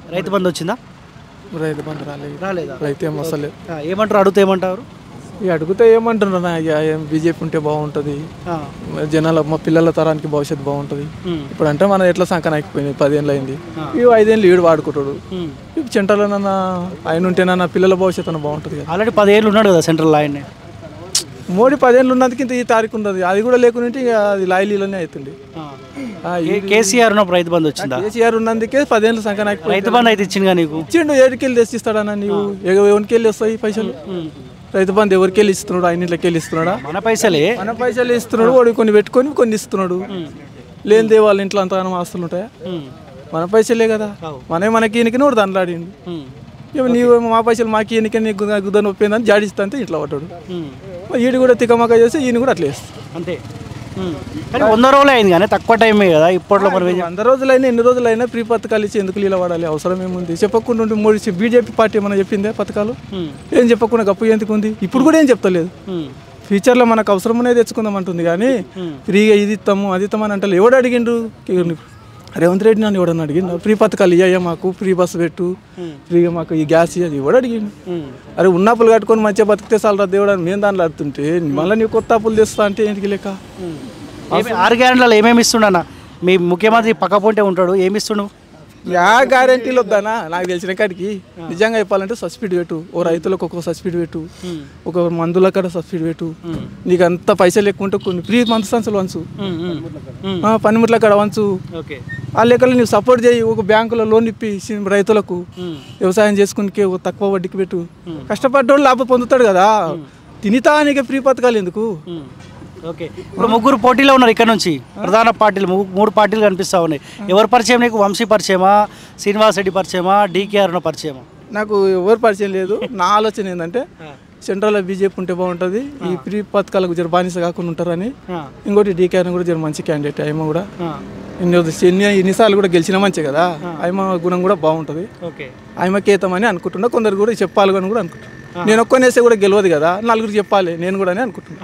రైతు బంధు వచ్చిందా రైతు బంధు రాలేదు రాలేదా రైతు ఏం వస్తలేదు ఆ, ఏమంటారు అడిగితే ఏమంటారు ఇక అడిగితే ఏమంటున్నారు నా ఇక ఏం బీజేపీ ఉంటే బాగుంటుంది ఆ, జనాల మా పిల్లల తరానికి భవిష్యత్తు బాగుంటుంది ఉమ్, ఇప్పుడు అంటే మనం ఎట్లా సంకన అయిపోయింది పదేళ్ళు అయింది ఇవి ఐదేళ్ళు ఈడు వాడుకుంటాడు ఉమ్. ఇప్పుడు సెంటర్లోనన్నా ఆయన ఉంటేనన్నా పిల్లల భవిష్యత్తు అన్న బాగుంటుంది కదా ఆల్రెడీ పదేళ్ళు ఉన్నాడు కదా సెంట్రల్ ఆయన్ని మోడీ పదేళ్ళు ఉన్నందుకు ఇంత ఈ తారీఖు ఉన్నది అది కూడా లేకుంటే ఇక అది లాయిలీలోనే అవుతుంది ఆ, ఈ కే- కేసీఆర్ ఉన్నప్పుడు రైతు బంధు వచ్చిందా కేసీఆర్ ఉన్నందుకే పదేళ్ళు సంకన అయిపోయింది రైతు బంధు అయితే ఇచ్చిందిగా నీకు ఇచ్చిండు ఏడికెళ్ళి తెచ్చిస్తాడన్నా నీవు ఎవరికి వెళ్ళి వస్తాయి ఈ పైసలు రైతు బంధు ఎవరికి వెళ్ళి ఇస్తున్నాడు ఆయన ఇంట్లోకి వెళ్ళి ఇస్తున్నాడా మన పైసలే మన పైసలు ఇస్తున్నాడు వాడు కొన్ని పెట్టుకొని కొన్ని ఇస్తున్నాడు లేనిదే వాళ్ళ ఇంట్లో అంత ఆస్తులు ఉంటాయా ఉమ్, మన పైసలే కదా అవు. మనమే మనకి ఈయనకి వాడు దండలాడిండు ఉమ్, ఇక నీవు మా పైసలు మాకు ఈయనకి నీకు గుద్దని ఒప్పిందని జాడిస్తా అంటే ఇంట్లో పడ్డాడు ఉమ్. మరి ఈడు కూడా తికమక చేసి ఈయన కూడా అట్లా చేస్తాడు అంతే ఉమ్. కానీ వంద రోజులు అయింది కానీ తక్కువ టైమే కదా ఇప్పట్లో మనం ఏం వంద రోజులైనా ఎన్ని రోజులైనా ఫ్రీ పథకాలు ఇచ్చి ఎందుకు లీల పడాలి అవసరం ఏముంది చెప్పకుండా ఉండి మోడీ బీజేపీ పార్టీ ఏమైనా చెప్పిందే పథకాలు ఉమ్, ఏం చెప్పకుండా గప్పు ఎందుకు ఉంది ఇప్పుడు కూడా ఏం చెప్తలేదు ఉమ్, ఫ్యూచర్లో మనకు అవసరమనే తెచ్చుకుందాం అంటుంది కానీ ఫ్రీగా ఇది ఇస్తాము అది ఇస్తామని అంటే ఎవడు అడిగిండు రేవంత్ రెడ్డి నన్ను ఎవడన్నా అడిగిండు ఫ్రీ పథకాలు ఇయ్యా మాకు ఫ్రీ బస్సు పెట్టు ఫ్రీగా మాకు ఈ గ్యాస్ ఇయ్యది ఎవడు అడిగిండు ఉమ్. అరే ఉన్న అప్పులు కట్టుకొని మంచిగా బతికితే చాలు రా దేవుడు అని మేము దాంట్లో ఆడుతుంటే మళ్ళీ నీవు కొత్త అప్పులు తెస్తా అంటే ఏంటికి లెక్క ఏమి- ఆరు గ్యారెంట్లలో ఏమేమి ఇస్తుండన్న మీ ముఖ్యమంత్రి పక్క పొంటే ఉంటాడు ఏమి ఇస్తుండు యా గ్యారంటీలు వద్దానా నాకు తెలిసిన కాడికి నిజంగా చెప్పాలంటే సబ్సిడీ పెట్టు ఓ రైతులకు ఒక్కొక్క సబ్సిడీ పెట్టు ఒక మందుల కాడ సబ్సిడీ పెట్టు నీకు అంత పైసలు ఎక్కువ ఉంటే కొన్ని ఫ్రీ మంత్ సంచులు వంచు ఉమ్, ఉమ్, ఉమ్. ఆ, పనిముట్ల కాడ వంచు ఓకే ఆ లెక్కలు నీవు సపోర్ట్ చేయి ఒక బ్యాంకులో లోన్ ఇప్పి సి- రైతులకు ఉమ్. వ్యవసాయం చేసుకునికే ఓ తక్కువ వడ్డీకి పెట్టు కష్టపడ్డోడు లాభం పొందుతాడు కదా తినితా నీకే ఫ్రీ పథకాలు ఎందుకు ఉమ్. ఓకే ఇప్పుడు ముగ్గురు పోటీలో ఉన్నారు ఇక్కడ నుంచి ప్రధాన పార్టీలు ము- మూడు పార్టీలు కనిపిస్తా ఉన్నాయి ఎవరు పరిచయం నీకు వంశీ పరిచయమా శ్రీనివాస్ రెడ్డి పరిచయమా డీకేఆర్ ఉన్న పరిచయమా నాకు ఎవరు పరిచయం లేదు నా ఆలోచన ఏంటంటే సెంట్రల్లో బీజేపీ ఉంటే బాగుంటుంది ఈ ఫ్రీ పథకాలకు జర బానిస కాకుండా ఉంటారని ఆ, ఇంకోటి డీకేఆర్ కూడా జర మంచి క్యాండిడేట్ ఆయమ కూడా ఆ, ఎన్ని ఎన్ని ఎన్నిసార్లు కూడా గెలిచిన మంచి కదా ఆయమ గుణం కూడా బాగుంటుంది ఓకే ఆయమకేతమని అనుకుంటున్నా కొందరు కూడా చెప్పాలి అని కూడా అనుకుంటున్నా నేను ఒక్కనేస్తే కూడా గెలవదు కదా నలుగురు చెప్పాలి నేను కూడా అని అనుకుంటున్నా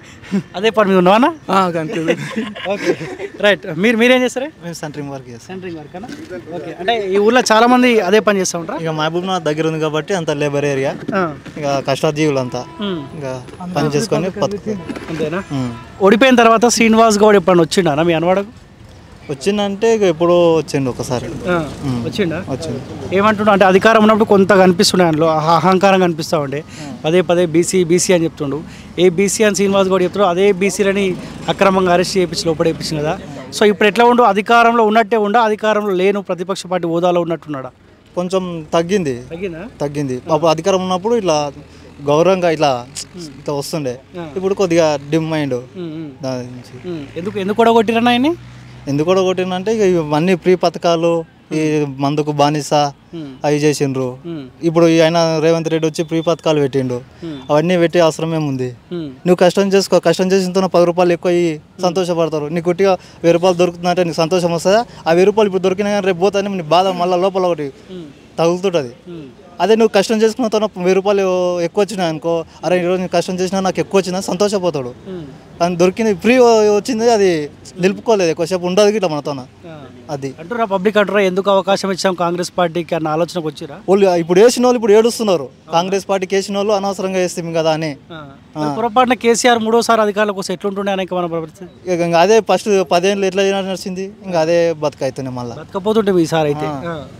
అదే పని మీద ఉన్నావా ఆ, అంతే ఓకే రైట్ మీరు మీరేం చేస్తారా మేము సెంటరింగ్ వర్క్ చేస్తాం సెంటరింగ్ వర్క్ అన్న ఓకే అంటే ఈ ఊర్లో చాలా మంది అదే పని చేస్తూ ఉంటారా ఇక మహబూబ్ నగర్ దగ్గర ఉంది కాబట్టి అంత లేబర్ ఏరియా ఆ, ఇక కష్టాజీవులు అంతా ఉమ్, ఇంకా పని చేసుకొని బతుకు అంతేనా ఉమ్. ఓడిపోయిన తర్వాత శ్రీనివాస్ గౌడ్ ఎప్పుడన్నా వచ్చిండా మీ అనవాడకు వచ్చిందంటే ఇక ఎప్పుడో వచ్చిండు ఒకసారి వచ్చిండా వచ్చింది ఏమంటున్నా అంటే అధికారం ఉన్నప్పుడు కొంత కనిపిస్తుండే అందులో అహ- అహంకారం కనిపిస్తూ ఉండే పదే పదే బీసీ బీసీ అని చెప్తుండు ఏ బీసీ అని శ్రీనివాస్ గౌడ్ చెప్తాడు అదే బీసీలని అక్రమంగా అరెస్ట్ చేయించి లోపడేపించింది కదా సో ఇప్పుడు ఎట్లా ఉండు అధికారంలో ఉన్నట్టే ఉండా అధికారంలో లేను ప్రతిపక్ష పార్టీ హోదాలో ఉన్నట్టున్నాడా కొంచెం తగ్గింది తగ్గిందా తగ్గింది అప్పుడు అధికారం ఉన్నప్పుడు ఇట్లా గౌరవంగా ఇట్లా ఇట్లా వస్తుండే ఇప్పుడు కొద్దిగా డిమ్ మైండ్ దాని నుంచి ఎందుకు ఎందుకు కూడా కొట్టిరన్నా ఆయన్ని ఎందుకు కూడా కొట్టిందంటే ఇక ఇవన్నీ ఫ్రీ పథకాలు ఈ మందుకు బానిస అవి చేసిండ్రు ఇప్పుడు ఈ ఆయన రేవంత్ రెడ్డి వచ్చి ఫ్రీ పథకాలు పెట్టిండు అవన్నీ పెట్టే అవసరం ఏముంది నువ్వు కష్టం చేసుకో కష్టం చేసిన పది రూపాయలు ఎక్కువ అయ్యి సంతోషపడతారు నీకు కొట్టిగా వెయ్యి రూపాయలు దొరుకుతుందంటే నీకు సంతోషం వస్తుందా ఆ వెయ్యి రూపాయలు ఇప్పుడు దొరికినా కానీ రేపు పోతానే నీ బాధ మళ్ళీ లోపల ఒకటి తగులుతుంటుంది అదే నువ్వు కష్టం చేసుకున్న తన వెయ్యి రూపాయలు ఎక్కువ వచ్చినాయి అనుకో అరే ఈరోజు నేను కష్టం చేసినా నాకు ఎక్కువ వచ్చినా సంతోషపోతాడు అని దొరికింది ఫ్రీ వచ్చింది అది నిలుపుకోలేదు ఎక్కువసేపు ఉండదు గిట్ల మనతోన అది అంటురా పబ్లిక్ అంటురా ఎందుకు అవకాశం ఇచ్చాం కాంగ్రెస్ పార్టీకి అన్న ఆలోచనకు వచ్చిరా వాళ్ళు ఇప్పుడు వేసిన వాళ్ళు ఇప్పుడు ఏడుస్తున్నారు కాంగ్రెస్ పార్టీకి వేసిన వాళ్ళు అనవసరంగా వేస్తాం కదా అని మరి పొరపాటున కేసీఆర్ మూడోసారి అధికారులకు వస్తే ఎట్లుంటుండే ఆయనకి మన పరిస్థితి ఇక ఇంకా అదే ఫస్ట్ పదేళ్ళు ఎట్లా నడిచింది ఇంకా అదే బతుకైతున్నాయి మళ్ళీ బతకపోతుంటే ఈసారి అయితే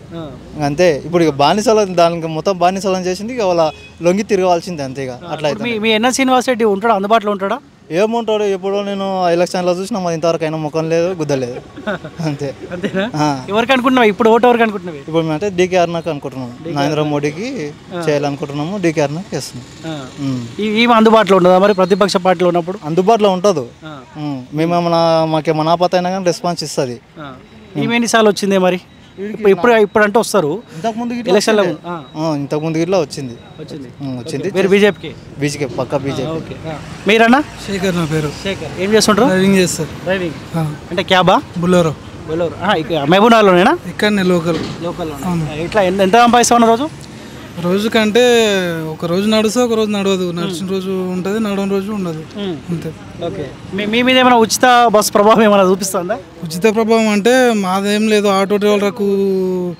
ఇంక అంతే ఇప్పుడు ఇక బానిసలు దానికి మొత్తం బానిసలను చేసింది ఇక వాళ్ళ లొంగి తిరగాల్సిందే అంతే ఇక అట్లా ఇప్పుడు మీ మీ ఎన్ఎస్ శ్రీనివాస్ రెడ్డి ఉంటాడా అందుబాటులో ఉంటాడా ఏముంటాడు ఎప్పుడో నేను ఎలక్షన్లో చూసినా మాది ఇంతవరకు అయినా ముఖం లేదు గుద్దలేదు అంతే అంతేనా ఆ. ఎవరికి అనుకుంటున్నావు ఇప్పుడు ఓటు ఎవరికి అనుకుంటున్నావు ఇప్పుడు మేమంటే డీకేఆర్ నాకు అనుకుంటున్నాము నరేంద్ర మోడీకి చేయాలనుకుంటున్నాము డీకేఆర్ నాకు చేస్తున్నాం ఉమ్. ఈమె అందుబాటులో ఉండదా మరి ప్రతిపక్ష పార్టీలో ఉన్నప్పుడు అందుబాటులో ఉంటుంది ఆ. మేమేమన్నా మాకేమన్నా ఆపత అయినా కానీ రెస్పాన్స్ ఇస్తుంది ఈమె ఎన్నిసార్లు వచ్చింది మరి ఇప్పుడు ఇప్పుడు ఇప్పుడు అంటే వస్తారు ఇంతకుముందు ఎలక్షన్లో ఇంతకుముందు ఇట్లా వచ్చింది వచ్చింది ఉమ్, వచ్చింది మీరు బీజేపీకి బీజేపీ పక్క బీజేపీ ఓకే మీరన్నా శేఖర్ నా పేరు శేఖర్ ఏం చేస్తుంటారు డ్రైవింగ్ చేస్తారు డ్రైవింగ్ అంటే క్యాబా బుల్లరో బెలూరు మహబూబ్నగర్లోనేనా ఇక్కడనే లోకల్ లోకల్లో ఇట్లా ఎంత ఎంత సంపాదిస్తావు రోజు రోజు కంటే ఒక రోజు నడుస్తే ఒక రోజు నడవదు నడిచిన రోజు ఉంటుంది నడవని రోజు ఉండదు అంతే ఓకే మీ మీ మీద ఏమైనా ఉచిత బస్ ప్రభావం ఏమైనా చూపిస్తుందా ఉచిత ప్రభావం అంటే మాదేం లేదు ఆటో డ్రైవర్లకు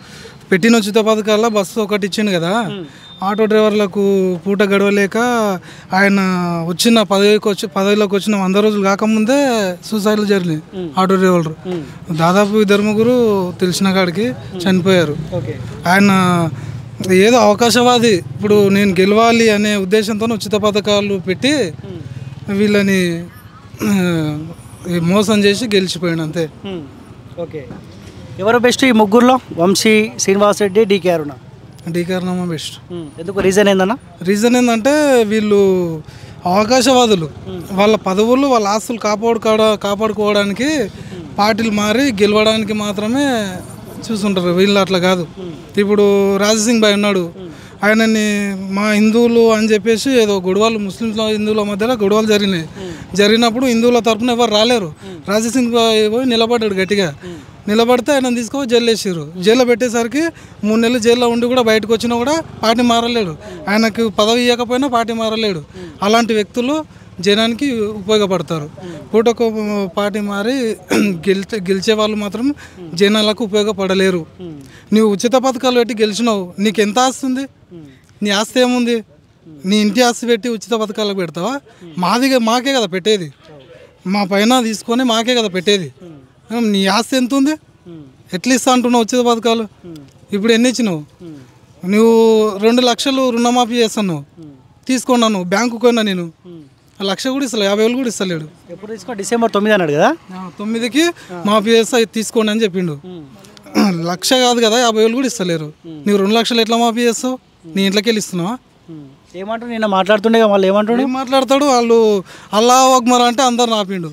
పెట్టిన ఉచిత పథకాల్లో బస్సు ఒకటి ఇచ్చిండు కదా ఆటో డ్రైవర్లకు పూట గడవలేక ఆయన వచ్చిన పదవికి వచ్చి పదవిలోకి వచ్చిన వంద రోజులు కాకముందే సూసైడ్లు జరిగినాయి ఆటో డ్రైవర్లు దాదాపు ఇద్దరు ముగ్గురు తెలిసిన కాడికి చనిపోయారు ఓకే ఆయన ఏదో అవకాశవాది ఇప్పుడు నేను గెలవాలి అనే ఉద్దేశంతో ఉచిత పథకాలు పెట్టి వీళ్ళని ఆ, ఈ మోసం చేసి గెలిచిపోయాడు అంతే ఓకే ఎవరు బెస్ట్ ఈ ముగ్గురులో వంశీ శ్రీనివాస్ రెడ్డి డీకే అరుణ డీకారణమా బెస్ట్ ఎందుకు రీజన్ ఏందన్నా రీజన్ ఏంటంటే వీళ్ళు అవకాశవాదులు వాళ్ళ పదవులు వాళ్ళ ఆస్తులు కాపాడుకోవడ కాపాడుకోవడానికి పార్టీలు మారి గెలవడానికి మాత్రమే చూస్తుంటారు వీళ్ళు అట్లా కాదు ఇప్పుడు రాజసింగ్ భాయ్ ఉన్నాడు ఆయనని మా హిందువులు అని చెప్పేసి ఏదో గొడవలు ముస్లింల హిందువుల మధ్యలో గొడవలు జరిగినాయి జరిగినప్పుడు హిందువుల తరపున ఎవరు రాలేరు రాజసింగ్ భాయ్ పోయి నిలబడ్డాడు గట్టిగా నిలబడితే ఆయన తీసుకొని జైలు వేసారు జైల్లో పెట్టేసరికి మూడు నెలలు జైల్లో ఉండి కూడా బయటకు వచ్చినా కూడా పార్టీ మారలేడు ఆయనకు పదవి ఇవ్వకపోయినా పార్టీ మారలేడు అలాంటి వ్యక్తులు జనానికి ఉపయోగపడతారు పూటకు పార్టీ మారి గెలిచే గెలిచే వాళ్ళు మాత్రం జనాలకు ఉపయోగపడలేరు నీవు ఉచిత పథకాలు పెట్టి గెలిచినావు నీకు ఎంత ఆస్తి ఉంది నీ ఆస్తి ఏముంది నీ ఇంటి ఆస్తి పెట్టి ఉచిత పథకాలకు పెడతావా మాది మాకే కదా పెట్టేది మా పైన తీసుకొని మాకే కదా పెట్టేది నీ ఆస్తి ఎంత ఉంది ఎట్లా ఇస్తా అంటున్నావు ఉచిత పథకాలు ఇప్పుడు ఎన్ని ఇచ్చినావు నువ్వు రెండు లక్షలు రుణమాఫీ చేస్తున్నావు తీసుకున్నాను బ్యాంకు పోయినా నేను ఆ లక్ష కూడా ఇస్తలే యాభై వేలు కూడా ఇస్తలేడు ఎప్పుడు తీసుకో డిసెంబర్ తొమ్మిది అన్నాడు కదా ఆ, తొమ్మిదికి మాఫీ చేస్తా ఇది తీసుకోండి అని చెప్పిండు లక్ష కాదు కదా యాభై వేలు కూడా ఇస్తలేరు నీవు రెండు లక్షలు ఎట్లా మాఫీ చేస్తావు నీ ఇంట్లోకి వెళ్ళి ఇస్తున్నావా ఏమంటాడు నిన్న మాట్లాడుతుండే కదా, వాళ్ళు ఏమంటాడు ఏం మాట్లాడతాడు వాళ్ళు అల్లా అక్బర్ అంటే అందరు నాపిండు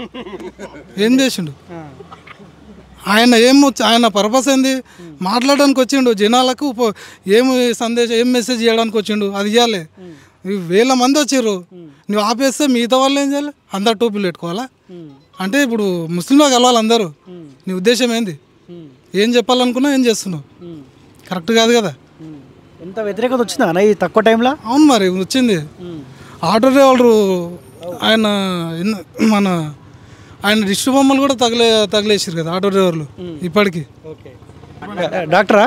ఏం చేసిండు ఆయన ఏం వచ్చి- ఆయన పర్పస్ ఏంది మాట్లాడడానికి వచ్చిండు జనాలకు ఉప- ఏం సందేశం ఏం మెసేజ్ చేయడానికి వచ్చిండు అది ఇవ్వాలి వేల మంది వచ్చిర్రు నువ్వు ఆపేస్తే మిగతా వాళ్ళు ఏం చేయాలి అందరు టోపీలు పెట్టుకోవాలా అంటే ఇప్పుడు ముస్లింలో కలవాలి అందరూ నీ ఉద్దేశం ఏంది ఏం చెప్పాలనుకున్నా ఏం చేస్తున్నావు కరెక్ట్ కాదు కదా ఎంత వ్యతిరేకత వచ్చిందా అన్న ఈ తక్కువ టైంలో అవును మరి వచ్చింది ఆటో డ్రైవరు ఆయన ఎన్న- మన ఆయన దిష్టి బొమ్మలు కూడా తగిలే తగిలేసారు కదా ఆటో డ్రైవర్లు ఇప్పటికి ఓకే డాక్టరా